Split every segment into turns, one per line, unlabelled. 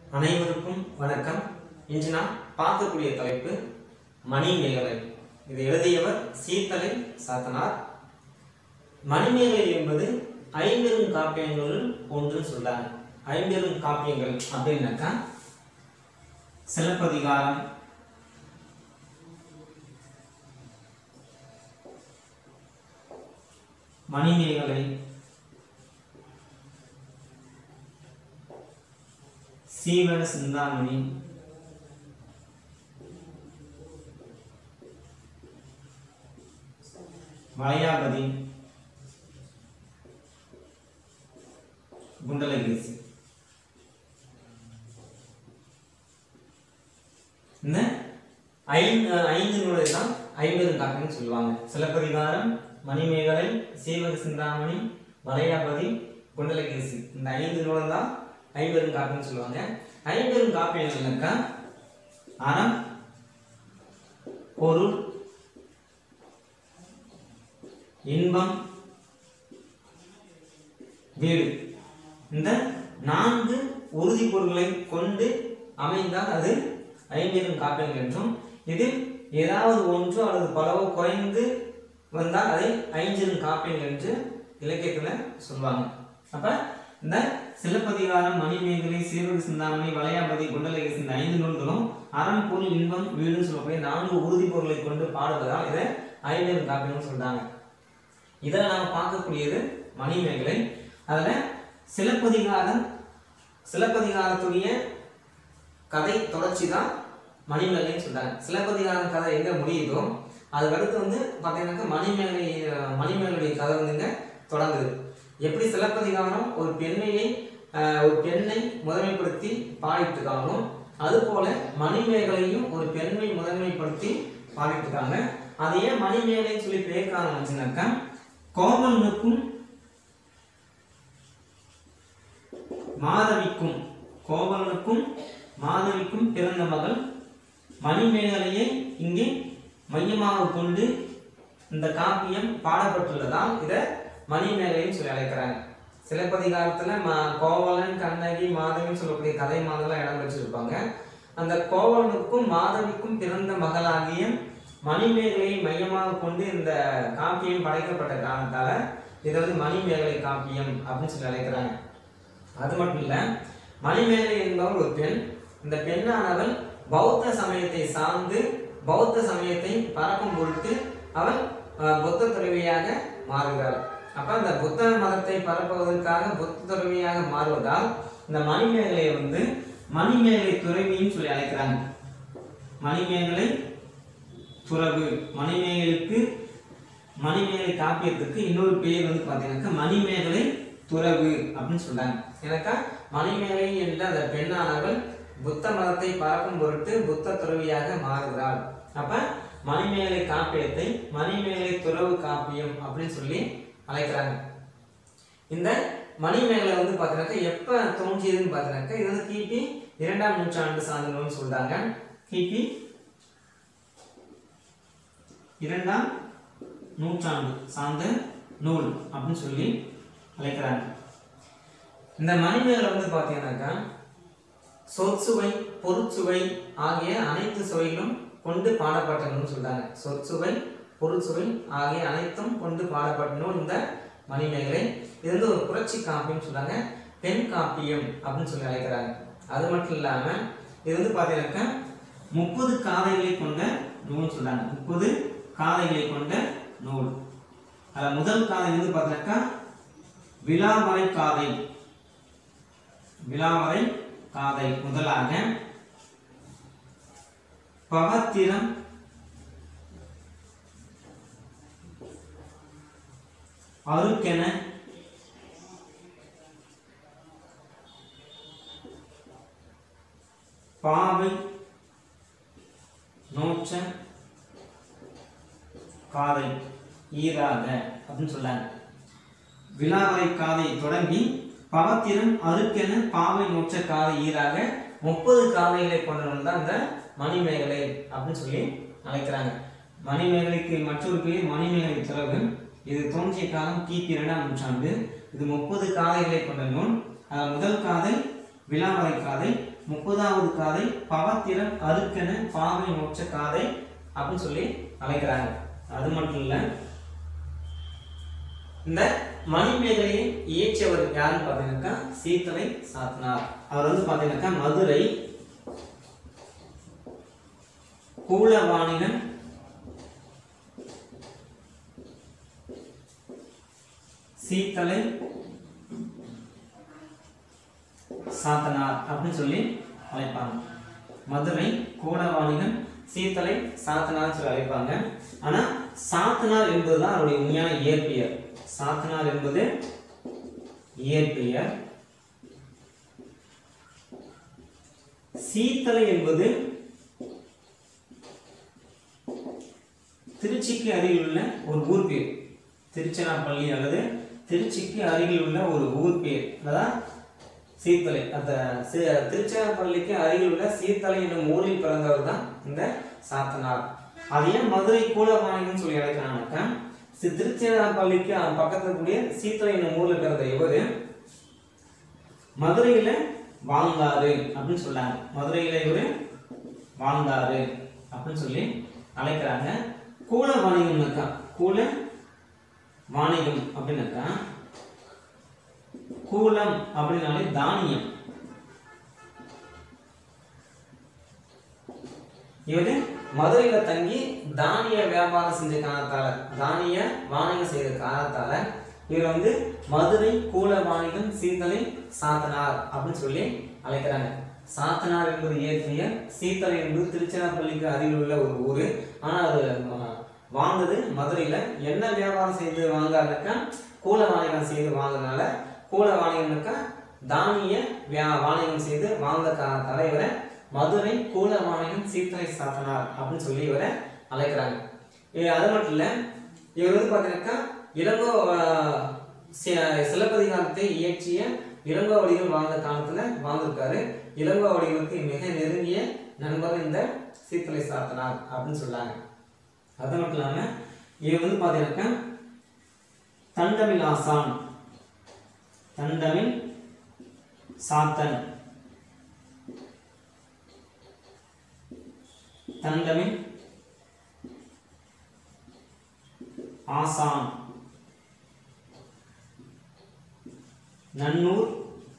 அனைவருக்கும் வணக்கம் இன்று நாம் பார்க்கக்கூடிய தலைப்பு மணிமேகலை இது எழுதியவர் சீத்தலை சாத்தனார் மணிமேகலை என்பது ஐம்பெரும் காப்பியங்களுள் ஒன்றுன்னு சொல்றாங்க ஐம்பெரும் காப்பியங்கள் அப்படின்னாக்கா சிலப்பதிகாரம் மணிமேகலை சீவக சிந்தாமணி மலையாபதி குண்டலகேசி இந்த ஐந்து ஐந்து நூலை தான் ஐம்பது காப்பியம்னு சொல்லுவாங்க சிலப்பதிகாரம் மணிமேகலை சீவக சிந்தாமணி மலையாபதி குண்டலகேசி இந்த ஐந்து நூலை தான் ஐம்பெரும் காப்பியம்னு சொல்லுவாங்க ஐம்பெரும் காப்பியங்கள்னாக்கா அறம் பொருள் இன்பம் வீடு இந்த நான்கு உறுதி பொருள்களை கொண்டு அமைந்தால் அது ஐம்பெரும் காப்பியங்கள் என்றும் இதில் ஏதாவது ஒன்று அல்லது பலவோ குறைந்து வந்தால் அதை ஐம்பெரும் காப்பியங்கள் என்று இலக்கியத்தில் சொல்லுவாங்க அப்ப இந்த சிலப்பதிகாரம் மணிமேகலை சீவக சிந்தாமணி வளையாபதி குண்டலகேசி இந்த ஐந்து நூல்களும் அறம் பொருள் இன்பம் வீடுன்னு சொல்லக்கூடிய நான்கு உறுதி பொருளை கொண்டு பாடுவதால் இதை ஐம்பெரும் காப்பியம்னு சொல்றாங்க இதில் நாம் பார்க்கக்கூடியது மணிமேகலை அதில் சிலப்பதிகாரம் சிலப்பதிகாரத்துடைய கதை தொடர்ச்சி தான் மணிமேகலைன்னு சொல்றாங்க சிலப்பதிகாரம் கதை எங்க முடியுதோ அதுக்கடுத்து வந்து பார்த்தீங்கன்னாக்கா மணிமேகலை மணிமேகலை கதை வந்துங்க தொடங்குது எப்படி சிலப்பதிகாரம் ஒரு பெண்மையை ஆஹ், ஒரு பெண்ணை முதன்மைப்படுத்தி பாடிட்டு இருக்காங்களோ அதுபோல மணிமேகலையும் ஒரு பெண்ணை முதன்மைப்படுத்தி பாடிட்டு இருக்காங்க அது ஏன் மணிமேகலைன்னு சொல்லி பேர் காரணம் வந்துச்சுனாக்கா கோவலனுக்கும் மாதவிக்கும் கோவலனுக்கும் மாதவிக்கும் பிறந்த மகள் மணிமேகலையை இங்கே மையமாக கொண்டு இந்த காப்பியம் பாடப்பட்டுள்ளதால் இதை மணிமேகலைன்னு சொல்லி அழைக்கிறாங்க சிலப்பதிகாரத்துல ம கோவலன் கண்ணகி மாதவின்னு சொல்லக்கூடிய கதை மாதிரிலாம் இடம் வச்சிருப்பாங்க அந்த கோவலனுக்கும் மாதவிக்கும் பிறந்த மகளாகிய மணிமேகலையை மையமாக கொண்டு இந்த காப்பியம் படைக்கப்பட்ட காரணத்தால இதை வந்து மணிமேகலை காப்பியம் அப்படின்னு சொல்லி அழைக்கிறாங்க அது மட்டும் இல்ல மணிமேகலை என்பவர் ஒரு பெண் இந்த பெண்ணானவள் பௌத்த சமயத்தை சார்ந்து பௌத்த சமயத்தை பரப்பும் பொருட்டு அவள் அஹ், புத்த துறவியாக மாறுகிறாள் அப்ப அந்த புத்த மதத்தை பரப்புவதற்காக புத்த துறவியாக மாறுவதால் இந்த மணிமேகலையை வந்து மணிமேகலை துறவின்னு சொல்லி அழைக்கிறாங்க மணிமேகலை துறவு மணிமேகலைக்கு மணிமேகலை காப்பியத்துக்கு இன்னொரு பேர் வந்து பார்த்தீங்கன்னாக்கா மணிமேகலை துறவு அப்படின்னு சொல்றாங்க எனக்கா மணிமேகலை என்ற அந்த பெண்ணானவள் புத்த மதத்தை பரப்பும் பொருட்டு புத்த துறவியாக மாறுகிறாள் அப்ப மணிமேகலை காப்பியத்தை மணிமேகலை துறவு காப்பியம் அப்படின்னு சொல்லி அழைக்கிறாங்க இந்த மணிமேகலை வந்து பார்த்தீங்கன்னாக்கா எப்போ தோன்றியதுன்னு பார்த்தீங்கன்னாக்கா இது வந்து கிபி இரண்டாம் நூற்றாண்டு சார்ந்தவங்கன்னு சொல்றாங்க கிபி இரண்டாம் நூற்றாண்டு சார்ந்த நூல் அப்படின்னு சொல்லி அழைக்கிறாங்க இந்த மணிமேகலை வந்து பார்த்தீங்கன்னாக்கா சொற்சுவை பொருட்சுவை ஆகிய அனைத்து சுவைகளும் கொண்டு பாடப்பட்ட நூல்னு சொல்றாங்க சொற்சுவை பொருட்சுவை ஆகிய அனைத்தும் கொண்டு பாடப்பட்ட நூல் இந்த மணிமேகலை இது வந்து ஒரு புரட்சி காப்பியம் சொல்றாங்க பெண் காப்பியம் அப்படின்னு சொல்லி அழைக்கிறாங்க அது மட்டும் இல்லாம இது வந்து பார்த்தீங்கன்னாக்கா முப்பது காதைகளை கொண்ட நூல் சொல்றாங்க முப்பது காதைகளை கொண்ட நூல் அதுல முதல் காதை வந்து பார்த்தீங்கன்னாக்கா விழாமறை காதை விழாமறை காதை முதலாக பவத்திரம் அருக்கென பாவை நோச்ச காதை ஈராக அப்படின்னு சொல்றாங்க விழாவரை காதை தொடங்கி பவத்திரம் அருக்கென பாவை நோச்ச காதை ஈராக முப்பது காதைகளை கொண்டவன் தான் இந்த மணிமேகலை அப்படின்னு சொல்லி அழைக்கிறாங்க மணிமேகலைக்கு மற்றொரு பேர் மணிமேகலை துறவு இது தோன்றிய காலம் கிபி இரண்டாம் நூற்றாண்டு இது முப்பது காதைகளை கொண்ட நூல் அதில் முதல் காதை விழாமலை காதை முப்பதாவது காதை பவத்திரன் அருக்கென பாவை மோட்ச காதை அப்படின்னு சொல்லி அழைக்கிறாங்க அது மட்டும் இல்ல இந்த மணிமேகலையை இயற்றியவர் யாருன்னு பார்த்தீங்கன்னாக்கா சீத்தலை சாத்தனார் அவர் வந்து பார்த்தீங்கன்னாக்கா மதுரை கூலவாணிகன் சீத்தலை சாத்தனார் அப்படின்னு சொல்லி அழைப்பாங்க மதுரை கூடவாணிகன் சீத்தலை சாத்தனார் சொல்லி அழைப்பாங்க ஆனா சாத்தனார் என்பதுதான் அவருடைய உண்மையான இயற்பெயர் சாத்தனார் என்பது இயற்பெயர் சீத்தலை என்பது திருச்சிக்கு அருகில் உள்ள ஒரு ஊர் பேர் திருச்சிராப்பள்ளி அல்லது திருச்சிக்கு அருகில் உள்ள ஒரு ஊர் பேர் அதான் சீத்தலை அந்த சி- திருச்சிராப்பள்ளிக்கு அருகில் உள்ள சீத்தலை என்னும் ஊரில் பிறந்தவர் தான் இந்த சாத்தனார் அது ஏன் மதுரை கூலவாணிகன்னு சொல்லி அழைக்கிறாங்கக்கா சி- திருச்சிராப்பள்ளிக்கு பக்கத்துல கூடிய சீத்தலை என்னும் ஊர்ல பிறந்த இவரு மதுரையில வாழ்ந்தாரு அப்படின்னு சொன்னாங்க மதுரையில இவரு வாழ்ந்தாரு அப்படின்னு சொல்லி அழைக்கிறாங்க கூல வாணிகம்னாக்கா கூல வாணிகம் அப்படின்னாக்கா கூலம் அப்படின்னாலே தானியம் இவரு மதுரையில தங்கி தானிய வியாபாரம் செஞ்ச காரணத்தால தானிய வாணிகம் செய்த காரணத்தால இவர் வந்து மதுரை கூல வாணிகம் சீத்தலை சாத்தனார் அப்படின்னு சொல்லி அழைக்கிறாங்க சாத்தனார் என்பது இயற்கையர் சீத்தலை என்பது திருச்சிராப்பள்ளிக்கு அருகில் உள்ள ஒரு ஊரு ஆனா அது ம- வாழ்ந்தது மதுரையில என்ன வியாபாரம் செய்து வாங்காருனாக்கா கூல வாணிகம் செய்து வாங்கினால கூல வாணிகம்னாக்கா தானிய வியா வாணிகம் செய்து வாழ்ந்த காரணத்தால இவரை மதுரை கூல வாணிகம் சீத்தலை சாத்தனார் அப்படின்னு சொல்லி இவரை அழைக்கிறாங்க இ- அது மட்டும் இல்ல இவர் வந்து பார்த்தீங்கன்னாக்கா இளங்கோ ஆஹ், சி- சிலப்பதிகாரத்தை இயற்றிய இளங்கோவடிகள் வாழ்ந்த காலத்துல வாழ்ந்திருக்காரு இளங்கோவடிகளுக்கு மிக நெருங்கிய நண்பர் இந்த சீத்தலை சாத்தனார் அப்படின்னு சொல்லாங்க அது மட்டும் இல்லாம இவர் வந்து பார்த்தீங்கன்னாக்கா தண்டமில் ஆசான் தண்டமில் சாத்தன் தண்டமில் ஆசான் நன்னூர்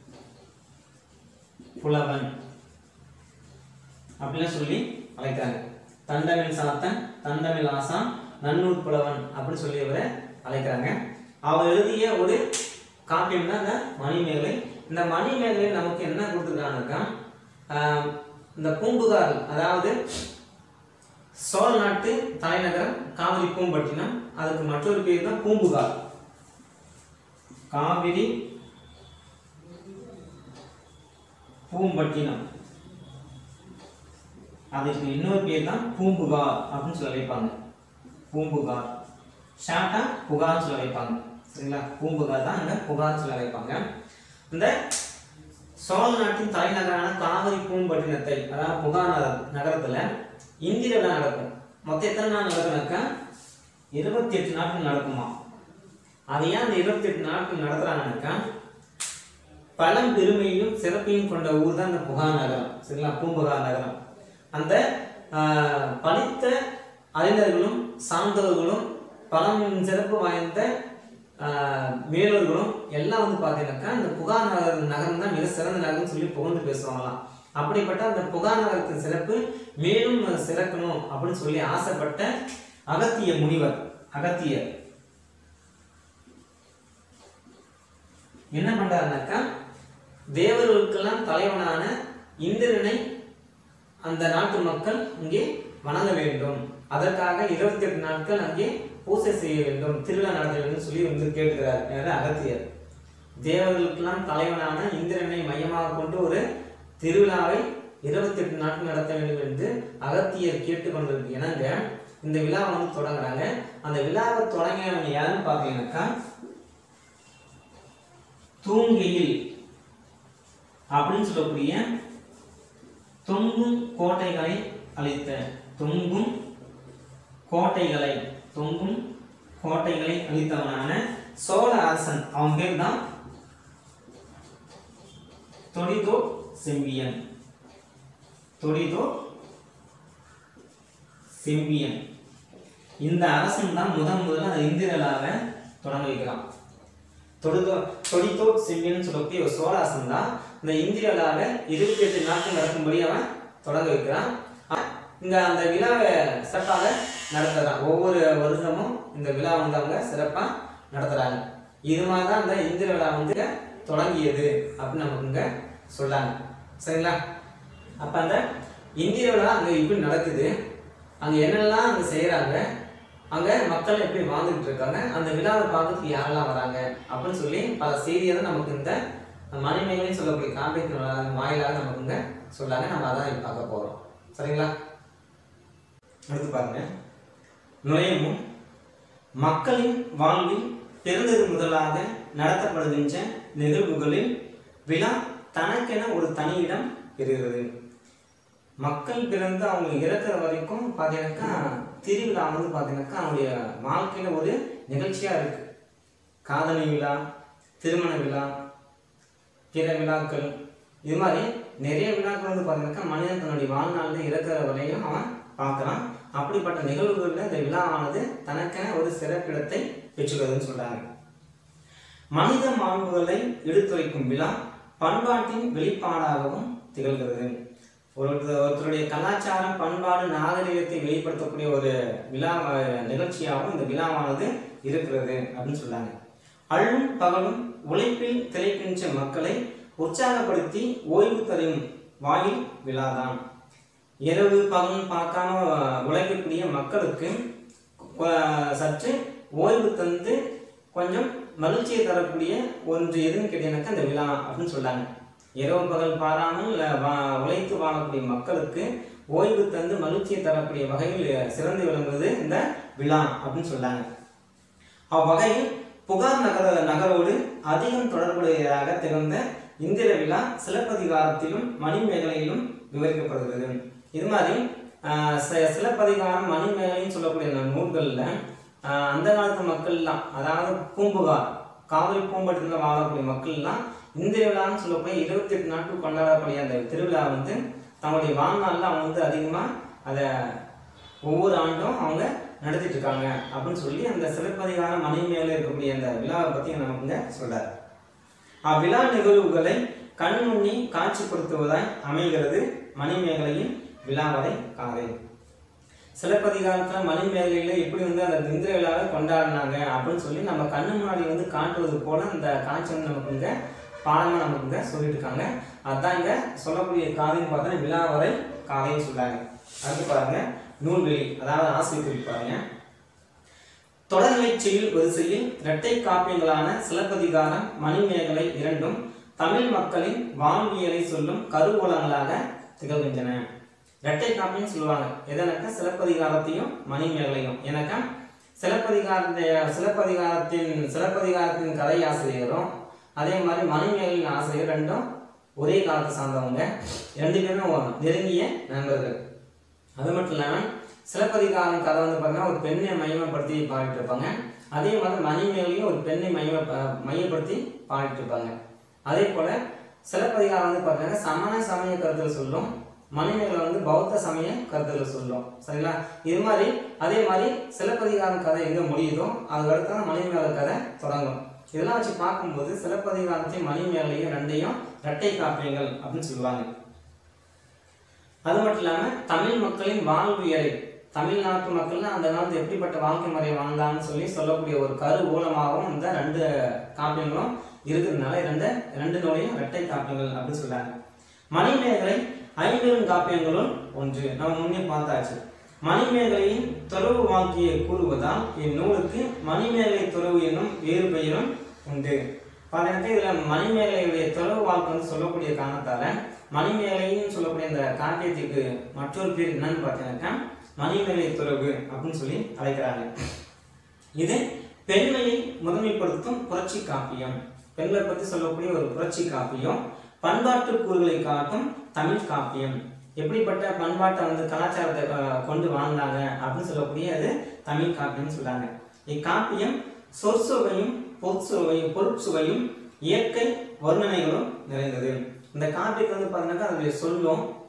புலவன் அப்படிலாம் சொல்லி அழைக்கிறாங்க தண்டமில் சாத்தன் தண்டமில் ஆசான் நன்னூர் புலவன் அப்படின்னு சொல்லி இவரை அழைக்கிறாங்க அவர் எழுதிய ஒரு காப்பியம் தான் இந்த மணிமேகலை இந்த மணிமேகலை நமக்கு என்ன கொடுத்துருக்காங்கக்கா ஆஹ், இந்த பூம்புகார் அதாவது சோழ நாட்டு தலைநகரம் காவிரி பூம்பட்டினம் அதுக்கு மற்றொரு பேர் தான் பூம்புகார் காவிரி பூம்பட்டினம் அதுக்கு இன்னொரு பேர் தான் பூம்புகார் அப்படின்னு சொல்லி அழைப்பாங்க பூம்புகார் ஷார்ட்டா புகார்னு சொல்லி அழைப்பாங்க சரிங்களா பூம்புகார் தான் அங்க புகார்னு சொல்லி அழைப்பாங்க இந்த சோழ நாட்டின் தலைநகரான காவிரி பூம்பட்டினத்தை அதாவது புகார் நகர- நகரத்துல இந்திர விழா நடக்கும் மொத்தம் எத்தனை நாள் நடக்குனாக்கா இருபத்தி எட்டு நாட்கள் நடக்குமா அது ஏன் அந்த இருபத்தி எட்டு நாட்கள் நடத்துறாங்கனாக்கா பழம் பெருமையும் சிறப்பையும் கொண்ட ஊர் தான் இந்த புகார் நகரம் சரிங்களா பூம்புகார் நகரம் அந்த ஆஹ், படித்த அறிஞர்களும் சான்றோர்களும் பழம் சிறப்பு வாய்ந்த ஆஹ், மேலோர்களும் எல்லாம் வந்து பார்த்தீங்கன்னாக்கா இந்த புகார் நகர் நகரம் தான் மிக சிறந்த நகரம்னு சொல்லி புகழ்ந்து பேசுவாங்களாம் அப்படிப்பட்ட அந்த புகார் நகரத்தின் சிறப்பு மேலும் சிறக்கணும் அப்படின்னு சொல்லி ஆசைப்பட்ட அகத்திய முனிவர் அகத்தியர் என்ன பண்றாருனாக்கா தேவர்களுக்கெல்லாம் தலைவனான இந்திரனை அந்த நாட்டு மக்கள் இங்கே வணங்க வேண்டும் அதற்காக இருபத்தி எட்டு நாட்கள் அங்கே பூசை செய்ய வேண்டும் திருவிழா நடத்த வேண்டும் சொல்லி வந்து கேட்கிறார் யாரு அகத்தியர் தேவர்களுக்கெல்லாம் தலைவனான இந்திரனை மையமாக கொண்டு ஒரு திருவிழாவை இருபத்தி எட்டு நாட்கள் நடத்த வேண்டும் என்று அகத்தியர் கேட்டுக்கொண்டிருக்கு இணங்க இந்த விழாவை வந்து தொடங்குறாங்க அந்த விழாவை தொடங்கினவங்க யாருன்னு பார்த்தீங்கன்னாக்கா தூங்கியில் அப்படின்னு சொல்லக்கூடிய தொங்கும் கோட்டைகளை அழித்த தொங்கும் கோட்டைகளை தொங்கும் கோட்டைகளை அழித்தவனான சோழ அரசன் அவன் பேர் தான் தொடிதோ செம்பியன் தொடிதோ செம்பியன் இந்த அரசன் தான் முதன் முதல்ல அந்த இந்திர விழாவை தொடங்க வைக்கிறான் தொடுதோ தொடித்தோ செம்பியன் சொல்லக்கூடிய ஒரு சோழாசன் தான் இந்த இந்திர விழாவை இருபத்தி எட்டு நாட்கள் நடக்கும்படி அவன் தொடங்க வைக்கிறான் அ- இங்க அந்த விழாவை சிறப்பாக நடத்துறான் ஒவ்வொரு வருஷமும் இந்த விழா வந்து அவங்க சிறப்பா நடத்துறாங்க இது மாதிரி தான் இந்த இந்திர விழா வந்து தொடங்கியது அப்படின்னு நமக்கு இங்க சொல்றாங்க சரிங்களா அப்ப அந்த இந்திர விழா அங்க இப்படி நடக்குது அங்க என்னெல்லாம் அங்க செய்யறாங்க அங்க மக்கள் எப்படி வாழ்ந்துகிட்டு இருக்காங்க அந்த விழாவை பார்க்கறதுக்கு யாரெல்லாம் வராங்க அப்படின்னு சொல்லி பல செய்தியை தான் நமக்கு இந்த மணிமேகலையும் சொல்லக்கூடிய காப்பியத்தின் வாயிலாக நமக்கு இங்க சொல்றாங்க நம்ம அதான் இப்ப பார்க்க போறோம் சரிங்களா அடுத்து பாருங்க நுழையமும் மக்களின் வாழ்வில் பிறந்தது முதலாக நடத்தப்படுகின்ற நிகழ்வுகளில் விழா தனக்கென ஒரு தனி இடம் பெறுகிறது மக்கள் பிறந்து அவங்க இறக்குற வரைக்கும் பார்த்தீங்கன்னாக்கா திருவிழா வந்து பார்த்தீங்கன்னாக்கா அவங்களுடைய வாழ்க்கையில ஒரு நிகழ்ச்சியா இருக்கு காதணி விழா திருமண விழா பிற விழாக்கள் இது மாதிரி நிறைய விழாக்கள் வந்து பார்த்தீங்கன்னாக்கா மனிதன் தன்னுடைய வாழ்நாளில் இறக்குற வரையும் அவன் பார்க்குறான் அப்படிப்பட்ட நிகழ்வுகளில் இந்த விழாவானது தனக்கென ஒரு சிறப்பிடத்தை பெற்றுள்ளதுன்னு சொல்றாங்க மனித மாண்புகளை எடுத்துரைக்கும் விழா பண்பாட்டின் வெளிப்பாடாகவும் திகழ்கிறது ஒருத்தர் ஒருத்தருடைய கலாச்சாரம் பண்பாடு நாகரிகத்தை வெளிப்படுத்தக்கூடிய ஒரு விழா அஹ், நிகழ்ச்சியாகவும் இந்த விழாவானது இருக்கிறது அப்படின்னு சொல்றாங்க அள்ளும் பகலும் உழைப்பில் திளைக்கின்ற மக்களை உற்சாகப்படுத்தி ஓய்வு தரும் வாயில் விழாதான் இரவு பகல் பார்க்காம உழைக்கக்கூடிய மக்களுக்கு அஹ், சற்று ஓய்வு தந்து கொஞ்சம் மகிழ்ச்சியை தரக்கூடிய ஒன்று எதுன்னு கேட்டீங்கன்னாக்கா இந்த விழா அப்படின்னு சொல்றாங்க இரவு பகல் பாராமல் அஹ், வா- உழைத்து வாழக்கூடிய மக்களுக்கு ஓய்வு தந்து மகிழ்ச்சியை தரக்கூடிய வகையில் சிறந்து விளங்குவது இந்த விழா அப்படின்னு சொல்றாங்க அவ்வகையில் புகார் நகர நகரோடு அதிகம் தொடர்புடையதாக திகழ்ந்த இந்திர விழா சிலப்பதிகாரத்திலும் மணிமேகலையிலும் விவரிக்கப்படுகிறது இது மாதிரி ஆஹ், சி- சிலப்பதிகாரம் மணிமேகலைன்னு சொல்லக்கூடிய அந்த நூல்களில் ஆஹ், அந்த காலத்து மக்கள்லாம் அதாவது பூம்புகார் காவிரி பூம்பட்டியில் வாழக்கூடிய மக்கள்லாம் இந்திர விழான்னு சொல்லக்கூடிய இருபத்தி எட்டு நாட்கள் கொண்டாடக்கூடிய அந்த திருவிழா வந்து தங்களுடைய வாழ்நாளில் அவங்க வந்து அதிகமாக அதை ஒவ்வொரு ஆண்டும் அவங்க நடத்திட்டு இருக்காங்க அப்படின்னு சொல்லி அந்த சிலப்பதிகார மணி மேல இருக்கக்கூடிய அந்த விழாவை பத்தி நமக்கு இங்க சொல்றாரு அவ்விழா நிகழ்வுகளை கண்முன்னி காட்சிப்படுத்துவதாய் அமைகிறது மணிமேகலையின் விழாவரை காதை சிலப்பதிகாரத்துல மணிமேகலையில எப்படி வந்து அந்த இந்திர விழாவை கொண்டாடினாங்க அப்படின்னு சொல்லி நம்ம கண்ணு முன்னாடி வந்து காட்டுவது போல அந்த காட்சி வந்து நமக்கு இங்க பாடமா நமக்கு இங்க சொல்லிட்டு இருக்காங்க அதான் இங்க சொல்லக்கூடிய காதைன்னு பார்த்தா விழாவரை காதைன்னு சொல்றாங்க அடுத்து பாருங்க நூல்வெளி அதாவது ஆசிரியர் குறிப்பு பாருங்க தொடர்நிலைச் செயல் வரிசையில் இரட்டை காப்பியங்களான சிலப்பதிகாரம் மணிமேகலை இரண்டும் தமிழ் மக்களின் வாழ்வியலை சொல்லும் கருவூலங்களாக திகழ்கின்றன இரட்டை காப்பியம் சொல்லுவாங்க எதனாக்கா சிலப்பதிகாரத்தையும் மணிமேகலையும் ஏன்னாக்கா சிலப்பதிகாரத்தை சிலப்பதிகாரத்தின் சிலப்பதிகாரத்தின் கதை ஆசிரியரும் அதே மாதிரி மணிமேகலின் ஆசிரியர் ரெண்டும் ஒரே காலத்தை சார்ந்தவங்க ரெண்டு பேரும் நெருங்கிய நண்பர்கள் அது மட்டும் இல்லாமல் சிலப்பதிகாரம் கதை வந்து பார்த்தீங்கன்னா ஒரு பெண்ணை மையப்படுத்தி பாடிட்டு இருப்பாங்க அதே மாதிரி மணிமேலையும் ஒரு பெண்ணை மைய மையப்படுத்தி பாடிட்டு இருப்பாங்க அதே போல சிலப்பதிகாரம் வந்து பார்த்தீங்கன்னா சமண சமய கருத்துல சொல்லும் மணிமேகலை வந்து பௌத்த சமய கருத்துல சொல்லும் சரிங்களா இது மாதிரி அதே மாதிரி சிலப்பதிகாரம் கதை எங்க முடியுதோ அதுக்கு அடுத்து தான் மணிமேகலை கதை தொடங்கும் இதெல்லாம் வச்சு பார்க்கும்போது சிலப்பதிகாரத்தையும் மணிமேகலையும் ரெண்டையும் இரட்டை காப்பியங்கள் அப்படின்னு சொல்லுவாங்க அது மட்டும் இல்லாம தமிழ் மக்களின் வாழ்வியலை தமிழ்நாட்டு மக்கள்லாம் அந்த காலத்து எப்படிப்பட்ட வாழ்க்கை முறை வாழ்ந்தான்னு சொல்லி சொல்லக்கூடிய ஒரு கரு ஊலமாகவும் இந்த ரெண்டு காப்பியங்களும் இருக்கிறதுனால ரெண்டு ரெண்டு நூலையும் இரட்டை காப்பியங்கள் அப்படின்னு சொல்றாங்க மணிமேகலை ஐம்பெரும் காப்பியங்களுள் ஒன்று நம்ம முன்னே பார்த்தாச்சு மணிமேகலையின் துறவு வாழ்க்கையை கூறுவதால் இந்நூலுக்கு மணிமேகலை துறவு என்னும் வேறு பெயரும் உண்டு பார்த்தீங்கன்னா இதுல மணிமேகலையுடைய துறவு வாழ்க்கை வந்து சொல்லக்கூடிய காரணத்தால மணிமேகலைன்னு சொல்லக்கூடிய இந்த காப்பியத்துக்கு மற்றொரு பேர் என்னன்னு பார்த்தீங்கன்னாக்கா மணிமேகலை துறவு அப்படின்னு சொல்லி அழைக்கிறாங்க இது பெண்மையை முதன்மைப்படுத்தும் புரட்சி காப்பியம் பெண்களை பத்தி சொல்லக்கூடிய ஒரு புரட்சி காப்பியம் பண்பாட்டு கூறுகளை காட்டும் தமிழ் காப்பியம் எப்படிப்பட்ட பண்பாட்டை வந்து கலாச்சாரத்தை அஹ், கொண்டு வாழ்ந்தாங்க அப்படின்னு சொல்லக்கூடிய அது தமிழ் காப்பியம்னு சொல்றாங்க இக்காப்பியம் சொற்சுவையும் பொற்சுவையும் பொருட்சுவையும் இயற்கை வர்ணனைகளும் நிறைந்தது இந்த காப்பியத்தை வந்து பார்த்தீங்கன்னாக்கா அதனுடைய சொல்லும்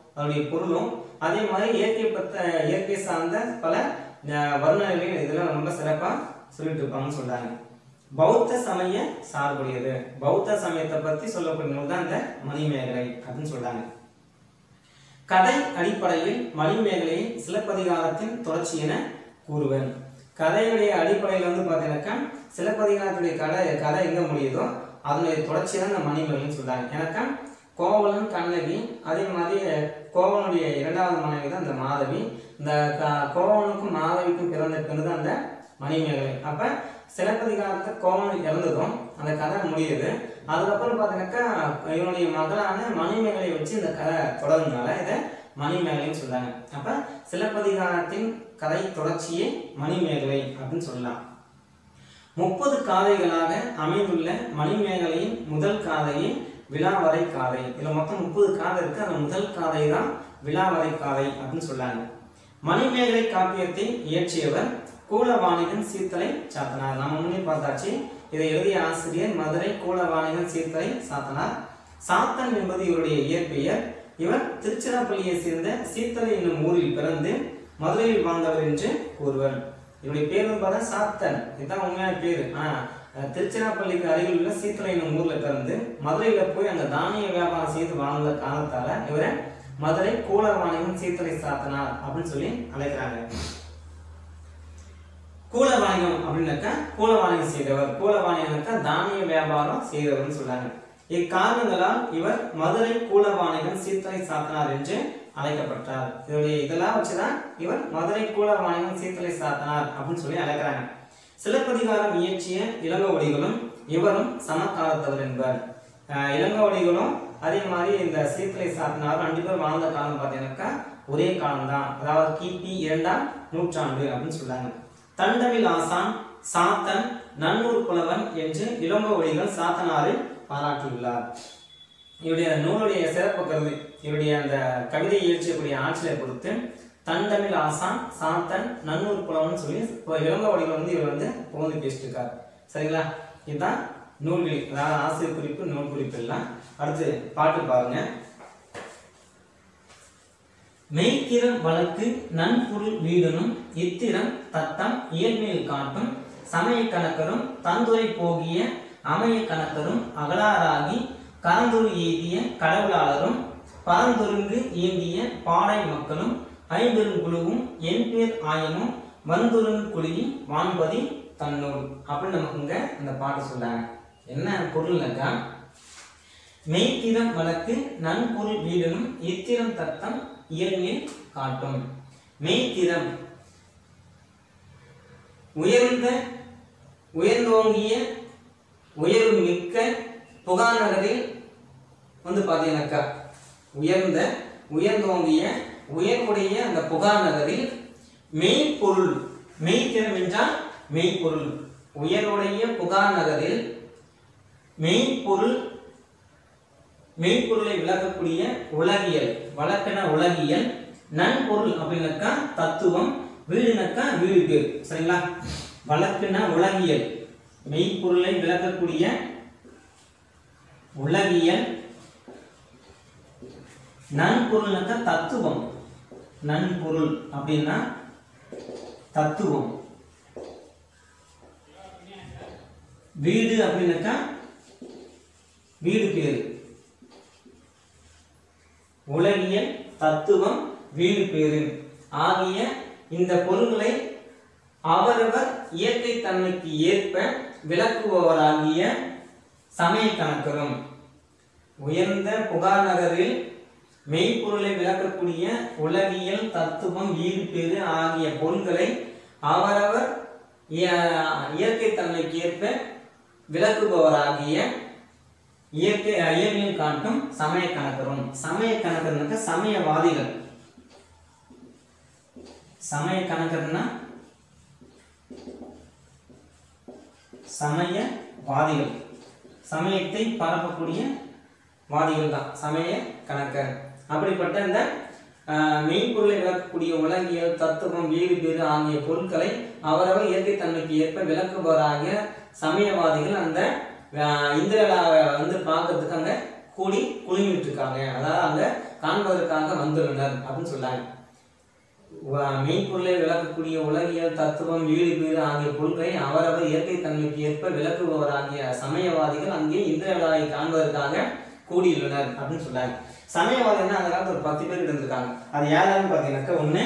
அதனுடைய பொருளும் அதே மாதிரி இயற்கை பத்த இயற்கை சார்ந்த பல அஹ், வர்ணனைகள் இதெல்லாம் ரொம்ப சிறப்பா சொல்லிட்டு இருப்பாங்கன்னு சொல்றாங்க பௌத்த சமய சார்புடையது பௌத்த சமயத்தை பத்தி சொல்லக்கூடிய நூல் தான் இந்த மணிமேகலை அப்படின்னு சொல்றாங்க கதை அடிப்படையில் மணிமேகலையை சிலப்பதிகாரத்தின் தொடர்ச்சி என கூறுவேன் கதையுடைய அடிப்படையில் வந்து பார்த்தீங்கன்னாக்கா சிலப்பதிகாரத்துடைய கதை கதை எங்க முடியுதோ அதனுடைய தொடர்ச்சி தான் இந்த மணிமேகலைன்னு சொல்றாங்க ஏன்னாக்கா கோவலன் கண்ணகி அதே மாதிரி கோவலனுடைய இரண்டாவது மனைவி தான் இந்த மாதவி இந்த க- கோவலனுக்கும் மாதவிக்கும் பிறந்த பெண்ணு தான் அந்த மணிமேகலை அப்ப சிலப்பதிகாரத்தை கோவலன் இறந்ததும் அந்த கதை முடியுது அதுக்கப்புறம் பார்த்தீங்கன்னாக்கா இவனுடைய மகளான மணிமேகலை வச்சு இந்த கதை தொடர்றதுனால இதை மணிமேகலைன்னு சொல்றாங்க அப்ப சிலப்பதிகாரத்தின் கதை தொடர்ச்சியே மணிமேகலை அப்படின்னு சொல்லலாம் முப்பது காதைகளாக அமைந்துள்ள மணிமேகலையின் முதல் காதையே விழாவரை காதை இதுல மொத்தம் முப்பது காதை இருக்கு அந்த முதல் காதை தான் விழாவரை காதை அப்படின்னு சொல்றாங்க மணிமேகலை காப்பியத்தை இயற்றியவர் கூலவாணிகன் சீர்த்தலை சாத்தனார் நம்ம முன்னே பார்த்தாச்சு இதை எழுதிய ஆசிரியர் மதுரை கூலவாணிகன் சீர்த்தலை சாத்தனார் சாத்தன் என்பது இவருடைய இயற்பெயர் இவர் திருச்சிராப்பள்ளியை சேர்ந்த சீத்தலை என்னும் ஊரில் பிறந்து மதுரையில் வாழ்ந்தவர் என்று கூறுவர் இவருடைய பேர் வந்து பார்த்தா சாத்தன் இதுதான் உண்மையான பேர் ஆனா அஹ், திருச்சிராப்பள்ளிக்கு அருகில் உள்ள சீத்தலை என்னும் ஊர்ல பிறந்து மதுரையில போய் அங்க தானிய வியாபாரம் செய்து வாழ்ந்த காரணத்தால இவரை மதுரை கூலவாணிகன் சீத்தலை சாத்தனார் அப்படின்னு சொல்லி அழைக்கிறாங்க கூலவாணிகம் அப்படின்னாக்கா கூலவாணிகம் செய்தவர் கூலவாணிகம்னாக்கா தானிய வியாபாரம் செய்தவர்னு சொல்றாங்க இக்காரணங்களால் இவர் மதுரை கூலவாணிகன் சீத்தலை சாத்தனார் என்று அழைக்கப்பட்டார் இதோடைய இதெல்லாம் வச்சுதான் இவர் மதுரை கூலவாணிகன் சீத்தலை சாத்தனார் அப்படின்னு சொல்லி அழைக்கிறாங்க சிலப்பதிகாரம் இயற்றிய இளங்கோவடிகளும் இவரும் சமகாலத்தவர் என்பார் அஹ் இளங்கோவடிகளும் அதே மாதிரி இந்த சீத்தலை சாத்தனாரும் ரெண்டு பேர் வாழ்ந்த காலம் பார்த்தீங்கன்னாக்கா ஒரே காலம்தான் அதாவது கிபி இரண்டாம் நூற்றாண்டு அப்படின்னு சொல்றாங்க தண்டவில் ஆசான் சாத்தன் நன்னூர் புலவன் என்று இளங்கோவடிகள் சாத்தனாரை பாராட்டியுள்ளார் இவருடைய நூலுடைய சிறப்பு கருது இவருடைய அந்த கவிதை இயற்றக்கூடிய ஆட்சியை பொறுத்து தண்டமிழ் ஆசான் சாத்தன் நன்னூர் புலவன் சொல்லி இப்போ இளங்கோவடிகள் வந்து இவர் வந்து புகழ்ந்து பேசிட்டு இருக்காரு சரிங்களா இதுதான் நூல்கள் அதாவது ஆசிரியர் குறிப்பு நூல் குறிப்பு எல்லாம் அடுத்து பாட்டு பாருங்க மெய்த்திறம் வழக்கு நன்பொருள் வீடனும் இத்திரம் தத்தம் இயல்மையில் காட்டும் சமய கணக்கரும் தந்துரை போகிய அமைய கணக்கரும் அகலாராகி கரந்துரு எய்திய கடவுளாளரும் பரந்தொருங்கு ஏந்திய பாடை மக்களும் ஐம்பெருங்குழுவும் என் பேர் ஆயமும் வந்துருங் குழுவி வான்பதி தன்னூர் அப்படின்னு நமக்கு இங்க இந்த பாட்டு சொல்றாங்க என்ன பொருள்னாக்கா மெய்த்திறம் வழக்கு நன்பொருள் வீடனும் இத்திரம் தத்தம் இயல்மையில் காட்டும் மெய்த்திறம் உயர்ந்த உயர்ந்தோங்கிய உயர்வு மிக்க புகார் நகரில் வந்து பார்த்தீங்கன்னாக்கா உயர்ந்த உயர்ந்தோங்கிய உயர்வுடைய அந்த புகார் நகரில் மெய்ப்பொருள் மெய்த்திறம் என்றால் மெய்ப்பொருள் உயர்வுடைய புகார் நகரில் மெய்ப்பொருள் மெய்ப்பொருளை விளக்கக்கூடிய உலகியல் வழக்கென உலகியல் நன்பொருள் அப்படின்னாக்கா தத்துவம் வீடுனாக்கா வீடு பேர் சரிங்களா வழக்குனா உலகியல் மெய்ப்பொருளை விளக்கக்கூடிய உலகியல் நன்பொருள்னாக்கா தத்துவம் நன்பொருள் அப்படின்னா தத்துவம் வீடு அப்படின்னாக்கா வீடு பேரு உலகியல் தத்துவம் வீடு பேரு ஆகிய இந்த பொருள்களை அவரவர் இயற்கை தன்மைக்கு ஏற்ப விளக்குபவராகிய சமய கணக்கரும் உயர்ந்த புகார் நகரில் மெய்ப்பொருளை விளக்கக்கூடிய உலகியல் தத்துவம் வீடு பேரு ஆகிய பொருள்களை அவரவர் இய- இயற்கை தன்மைக்கு ஏற்ப விளக்குபவராகிய இயற்கை இயற்கையில் காட்டும் சமய கணக்கரும் சமய கணக்கர்னாக்க சமயவாதிகள் சமய கணக்கர்னா சமயவாதிகள் சமயத்தை பரப்பக்கூடிய வாதிகள் தான் சமய கணக்கர் அப்படிப்பட்ட இந்த ஆஹ், மெய்ப்பொருளை விளக்கக்கூடிய உலகியல் தத்துவம் வீடு பேறு ஆகிய பொருட்களை அவரவர் இயற்கை தன்மைக்கு ஏற்ப விளக்குபவராகிய சமயவாதிகள் அந்த ஆஹ், இந்திரலாவை வந்து பார்க்கறதுக்கு அங்க கூடி குழுமிட்டு இருக்காங்க அதாவது அங்க காண்பதற்காக வந்துள்ளனர் அப்படின்னு சொல்றாங்க வ- மெய்ப்பொருளை விளக்கக்கூடிய உலகியல் தத்துவம் வீடு பேறு ஆகிய பொருட்களை அவரவர் இயற்கை தன்மைக்கு ஏற்ப விளக்குபவராகிய சமயவாதிகள் அங்கே இந்திர விழாவை காண்பதற்காக கூடியுள்ளனர் அப்படின்னு சொல்றாங்க சமயவாதிகள்னா அந்த காலத்துல ஒரு பத்து பேர் இருந்திருக்காங்க அது யாருன்னு பார்த்தீங்கன்னாக்கா ஒண்ணு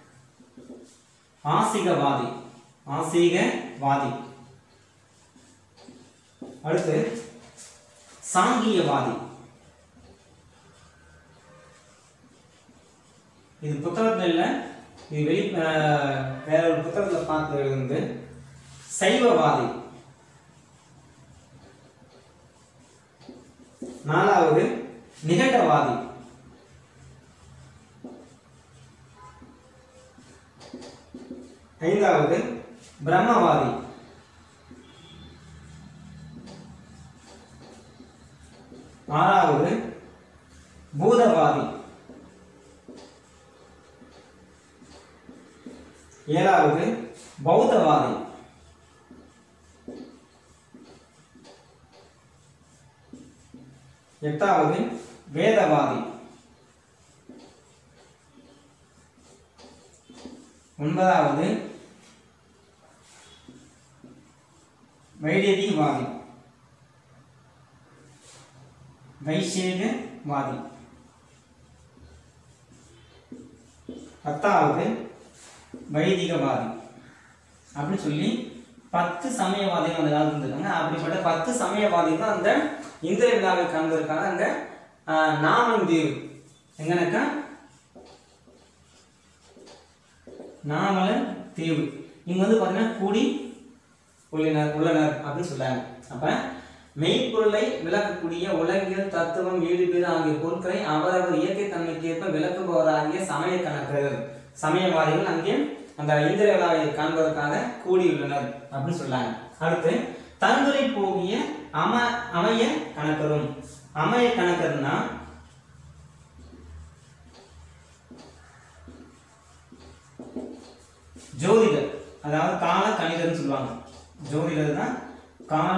ஆசிகவாதி ஆசிகவாதி அடுத்து சாங்கியவாதி இது புத்தகத்துல இல்ல இது வெளி அஹ், வேற ஒரு புத்தகத்துல பார்த்தது வந்து சைவவாதி நாலாவது நிகண்டவாதி ஐந்தாவது பிரம்மவாதி ஆறாவது பூதவாதி ஏழாவது பௌத்தவாதி எட்டாவது வேதவாதி ஒன்பதாவது வைடதிவாதி வைசேகவாதி பத்தாவது வைதிகவாதி அப்படின்னு சொல்லி பத்து சமயவாதிகள் அந்த காலத்துல இருந்திருக்காங்க அப்படிப்பட்ட பத்து சமயவாதிகள் தான் அந்த இந்திர விழாவை காண்பதற்காக அங்க ஆஹ், நாமம் தீவு எங்கனாக்கா நாமல தீவு இங்க வந்து பாத்தீங்கன்னா கூடி உள்ளனர் உள்ளனர் அப்படின்னு சொல்றாங்க அப்ப மெய்ப்பொருளை விளக்கக்கூடிய உலகியல் தத்துவம் வீடு பேறு ஆகிய பொருட்களை அவரவர் இயற்கை தன்மைக்கு ஏற்ப விளக்குபவராகிய சமய கணக்கர் சமயவாதிகள் அங்கே அந்த இந்திர விழாவை காண்பதற்காக கூடியுள்ளனர் அப்படின்னு சொல்றாங்க அடுத்து தந்துரை போகிய அம அமைய கணக்கரும் அமைய கணக்கர்னா ஜோதிடர் அதாவது கால கணிதர்னு சொல்லுவாங்க ஜோதிடர் தான் கால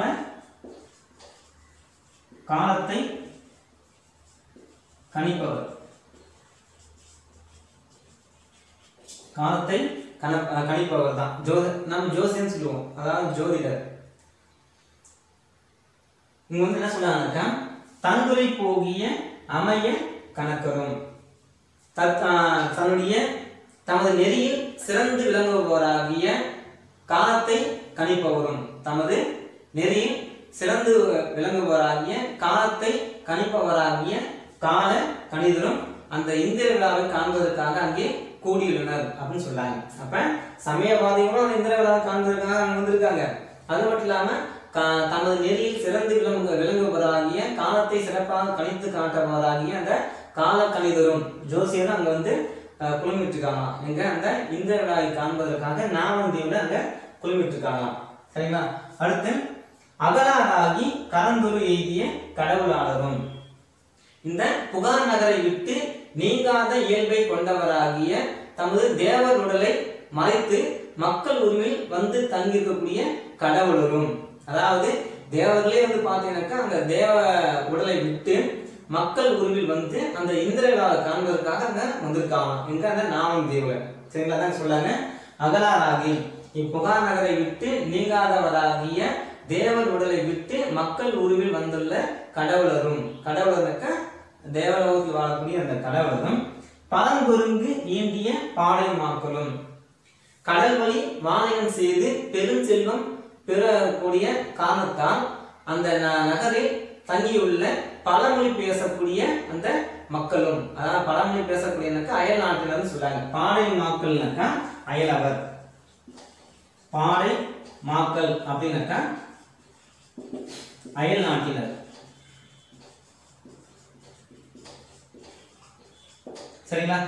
காலத்தை கணிப்பவர் காலத்தை கண அஹ் கணிப்பவர் தான் ஜோ நம்ம ஜோசியன்னு சொல்லுவோம் அதாவது ஜோதிடர் இங்க வந்து என்ன சொல்றாங்கன்னாக்கா தந்துரை போகிய அமைய கணக்கரும் தத் ஆஹ் தன்னுடைய தமது நெறியில் சிறந்து விளங்குபவராகிய காலத்தை கணிப்பவரும் தமது நெறியில் சிறந்து விளங்குபவராகிய காலத்தை கணிப்பவராகிய கால கணிதரும் அந்த இந்திர விழாவை காண்பதற்காக அங்கே கூடியுள்ளனர் அப்படின்னு சொல்றாங்க அப்ப சமயவாதிகளும் அந்த இந்திர விழாவை காண்பதற்காக அங்க வந்திருக்காங்க அது மட்டும் இல்லாம கா- தமது நெறியில் சிறந்து விளங்கு விளங்குபவராகிய காலத்தை சிறப்பாக கணித்து காட்டுபவராகிய அந்த கால கணிதரும் ஜோசியரும் அங்க வந்து அஹ், குழுமிட்டு இருக்காங்களாம் எங்க அந்த இந்திர விழாவை காண்பதற்காக நாமந்தீவுல அங்க குழுமிட்டு இருக்காங்களாம் சரிங்களா அடுத்து அகலாராகி கரந்துரு எய்திய கடவுளாளரும் இந்த புகார் நகரை விட்டு நீங்காத இயல்பை கொண்டவராகிய தமது தேவர் உடலை மறைத்து மக்கள் உரிமையில் வந்து தங்கியிருக்கக்கூடிய கடவுளரும் அதாவது தேவர்களே வந்து பார்த்தீங்கன்னாக்கா அந்த தேவ உடலை விட்டு மக்கள் உருவில் வந்து அந்த இந்திர விழாவை காண்பதற்காக அங்க வந்திருக்காங்க எங்க அந்த நாமம் தேவல சரிங்களா தான் சொல்லாங்க அகலாராகி இப்புகார் நகரை விட்டு நீங்காதவராகிய தேவர் உடலை விட்டு மக்கள் உருவில் வந்துள்ள கடவுளரும் கடவுளருக்க தேவலோகத்தில் வாழக்கூடிய அந்த கடவுளரும் பழம்பொருங்கு ஈண்டிய பாடை மாக்களும் கடல் வழி வாணிகம் செய்து பெருஞ்செல்வம் பெறக்கூடிய காரணத்தால் அந்த ந- நகரில் தங்கியுள்ள பழமொழி பேசக்கூடிய அந்த மக்களும் அதாவது பழமொழி பேசக்கூடியனாக்கா அயல் நாட்டினர்னு சொல்றாங்க பாடை மாக்கள்னாக்கா அயலவர் பாடை மாக்கள் அப்படின்னாக்கா அயல் நாட்டினர் சரிங்களா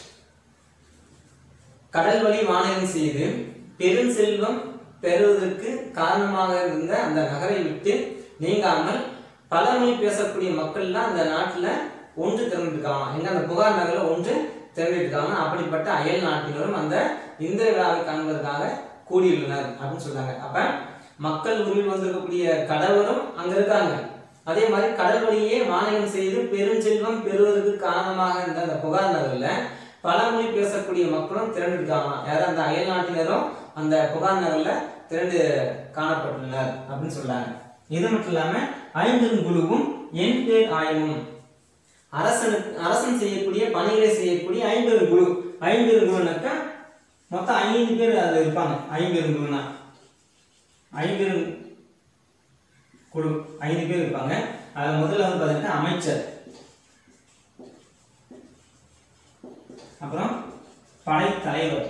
கடல் வழி வாணிகம் செய்து பெருஞ்செல்வம் பெறுவதற்கு காரணமாக இருந்த அந்த நகரை விட்டு நீங்காமல் பழமொழி பேசக்கூடிய மக்கள்லாம் அந்த நாட்டுல ஒன்று திரண்டிருக்காங்க எங்க அந்த புகார் நகரில் ஒன்று திரண்டிருக்காங்க அப்படிப்பட்ட அயல் நாட்டினரும் அந்த இந்திர விழாவை காண்பதற்காக கூடியுள்ளனர் அப்படின்னு சொல்றாங்க அப்ப மக்கள் உருவில் வந்திருக்கக்கூடிய கடவுளும் அங்க இருக்காங்க அதே மாதிரி கடல் வழியே வாணிகம் செய்து பெருஞ்செல்வம் பெறுவதற்கு காரணமாக இருந்த அந்த புகார் நகர்ல பல மொழி பேசக்கூடிய மக்களும் திரண்டிருக்காங்களாம் யாரும் அந்த அயல் நாட்டினரும் அந்த புகார் நகர்ல திரண்டு காணப்பட்டுள்ளனர் அப்படின்னு சொல்றாங்க இது மட்டும் இல்லாம ஐம்பெருங்குழுவும் என் பேர் ஆயமும் அரசனுக்கு அரசன் செய்யக்கூடிய பணிகளை செய்யக்கூடிய ஐம்பெரும் குழு ஐம்பெரும் குழுனாக்கா மொத்தம் ஐந்து பேர் அதில் இருப்பாங்க ஐம்பெரும் குழுனா ஐம்பெரும் குழு ஐந்து பேர் இருப்பாங்க அதில் முதல்ல வந்து பார்த்தீங்கன்னா அமைச்சர் அப்புறம் படை தலைவர்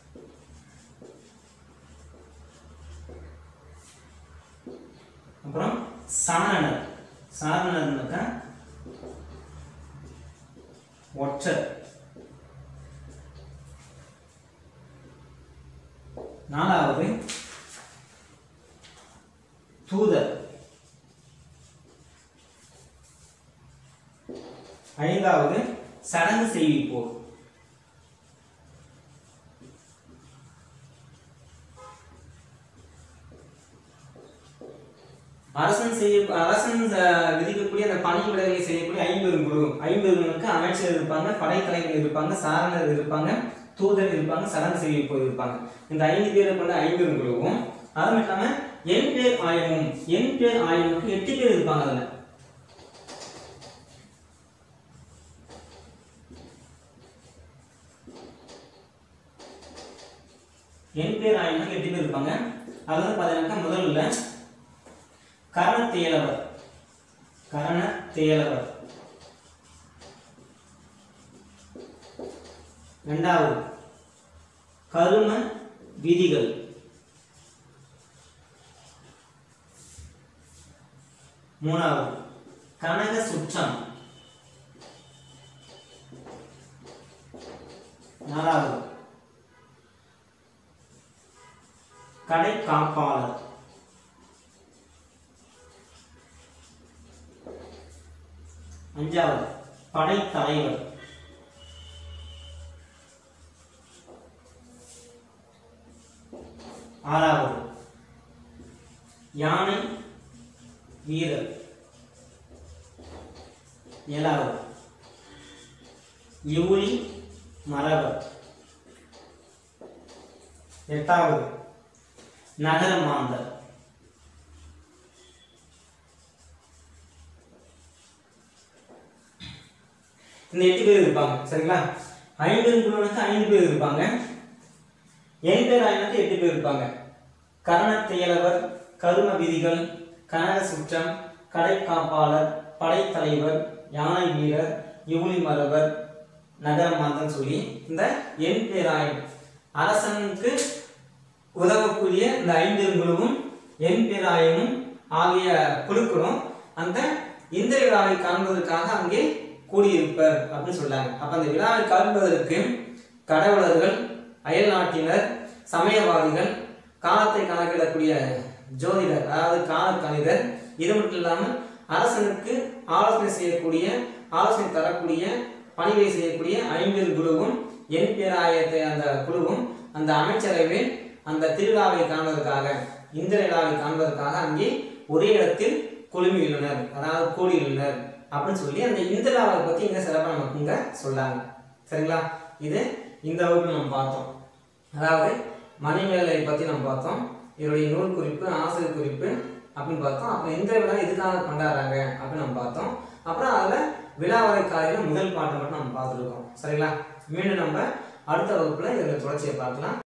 அப்புறம் சாரணர் சாரணர்னாக்கா ஒற்றர் நாலாவது தூதர் ஐந்தாவது சடங்கு செய்விப்போர் அரசன் செய்ய அரசன் அஹ், விதிக்கக்கூடிய அந்த பணி விடைகளை செய்யக்கூடிய ஐம்பெரும் குழு ஐம்பெருமனுக்கு அமைச்சர் இருப்பாங்க படைத்தலைவர் இருப்பாங்க சாரணர் இருப்பாங்க தூதர் இருப்பாங்க சடங்கு செய்விப்போர் இருப்பாங்க இந்த ஐந்து பேரை கொண்ட ஐம்பெரும் குழுவும் அது மட்டும் இல்லாம என் பேர் ஆயமும் என் பேர் ஆயமுக்கு எட்டு பேர் இருப்பாங்க அதுல என் பேர் ஆயமுக்கு எட்டு பேர் இருப்பாங்க அது வந்து பார்த்தீங்கன்னாக்கா முதல்ல கரண தேலவர் கரண தேலவர் இரண்டாவது கரும விதிகள் மூணாவது கனக சுற்றம் நாலாவது கடை காப்பாளர் அஞ்சாவது படைத்தலைவர் ஆறாவது யானை வீரர் ஏழாவது யூலி மரவர் எட்டாவது நகர மாந்தர் இந்த எட்டு பேர் இருப்பாங்க சரிங்களா ஐம்பது குழுவுக்கு ஐந்து பேர் இருப்பாங்க என் பேர் ஆயினத்து எட்டு பேர் இருப்பாங்க கரண செயலவர் கரும விதிகள் கனக சுற்றம் கடை காப்பாளர் படைத்தலைவர் யானை வீரர் யுகுலி மரவர் நகர மாந்தன் சொல்லி இந்த என் பேராயன் அரசனுக்கு உதவக்கூடிய இந்த ஐம்பெரும் குழுவும் என் பேராயமும் ஆகிய குழுக்களும் அந்த இந்த விழாவை காண்பதற்காக அங்கே கூடியிருப்பர் அப்படின்னு சொல்றாங்க அப்ப அந்த விழாவை காண்பதற்கு கடவுளர்கள் அயல் நாட்டினர் சமயவாதிகள் காலத்தை கணக்கிடக்கூடிய ஜோதிடர் அதாவது கால கணிதர் இது மட்டும் இல்லாமல் அரசனுக்கு ஆலோசனை செய்யக்கூடிய ஆலோசனை தரக்கூடிய பணிவை செய்யக்கூடிய ஐம்பது குழுவும் என் பேராயத்தை அந்த குழுவும் அந்த அமைச்சரவை அந்த திருவிழாவை காண்பதற்காக இந்த விழாவை காண்பதற்காக அங்கே ஒரே இடத்தில் குழுமியுள்ளனர் அதாவது கூடியுள்ளனர் அப்படின்னு சொல்லி அந்த இந்திராவை பத்தி இங்க சிறப்பாக நமக்கு இங்க சொல்லாங்க சரிங்களா இது இந்த வகுப்பு நம்ம பார்த்தோம் அதாவது மணிமேகலை பத்தி நம்ம பார்த்தோம் இதனுடைய நூல் குறிப்பு ஆசிரியர் குறிப்பு அப்படின்னு பார்த்தோம் அப்புறம் இந்த விழா எதுக்காக கொண்டாடுறாங்க அப்படின்னு நம்ம பார்த்தோம் அப்புறம் அதில் விழாவரை காலையில் முதல் பாட்டை மட்டும் நம்ம பார்த்துருக்கோம் சரிங்களா மீண்டும் நம்ம அடுத்த வகுப்புல இதோட தொடர்ச்சியை பார்க்கலாம்